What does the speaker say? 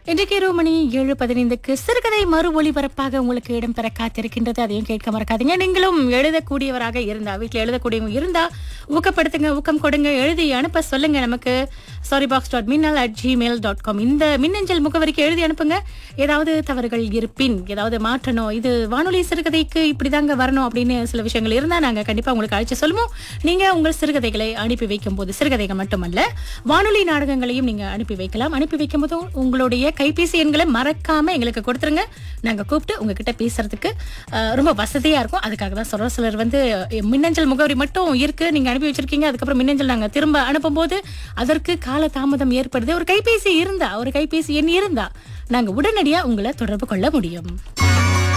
இன்றைக்கு இரவு மணி ஏழு பதினைந்துக்கு சிறுகதை மறு ஒளிபரப்பாக உங்களுக்கு இடம்பெற காத்திருக்கின்றது அதையும் கேட்க மறக்காதீங்க நீங்களும் எழுதக்கூடியவராக இருந்தா வீட்டில் எழுதக்கூடியவங்க இருந்தா ஊக்கப்படுத்துங்க ஊக்கம் கொடுங்க எழுதி அனுப்ப சொல்லுங்க நமக்கு சாரி பாக்ஸ் டாட் மின்னல் அட் ஜிமெயில் டாட் காம் இந்த மின்னஞ்சல் முகவரிக்கு எழுதி அனுப்புங்க ஏதாவது தவறுகள் இருப்பின் ஏதாவது மாற்றணும் இது வானொலி சிறுகதைக்கு இப்படிதாங்க வரணும் அப்படின்னு சில விஷயங்கள் இருந்தா நாங்க கண்டிப்பா உங்களுக்கு அழைச்சு சொல்லுவோம் நீங்க உங்கள் சிறுகதைகளை அனுப்பி வைக்கும் போது சிறுகதைகள் மட்டுமல்ல வானொலி நாடகங்களையும் நீங்க அனுப்பி வைக்கலாம் அனுப்பி வைக்கும் போது உங்களுடைய கைபேசி எண்களை மறக்காம எங்களுக்கு கொடுத்துருங்க நாங்க கூப்பிட்டு உங்ககிட்ட பேசுறதுக்கு அஹ், ரொம்ப வசதியா இருக்கும் அதுக்காக தான் சொல்ற சிலர் வந்து அஹ், மின்னஞ்சல் முகவரி மட்டும் இருக்கு நீங்க அனுப்பி வச்சிருக்கீங்க அதுக்கப்புறம் மின்னஞ்சல் நாங்க திரும்ப அனுப்பும்போது அதற்கு கால தாமதம் ஏற்படுது ஒரு கைபேசி இருந்தா ஒரு கைபேசி எண் இருந்தா நாங்க உடனடியா உங்களை தொடர்பு கொள்ள முடியும்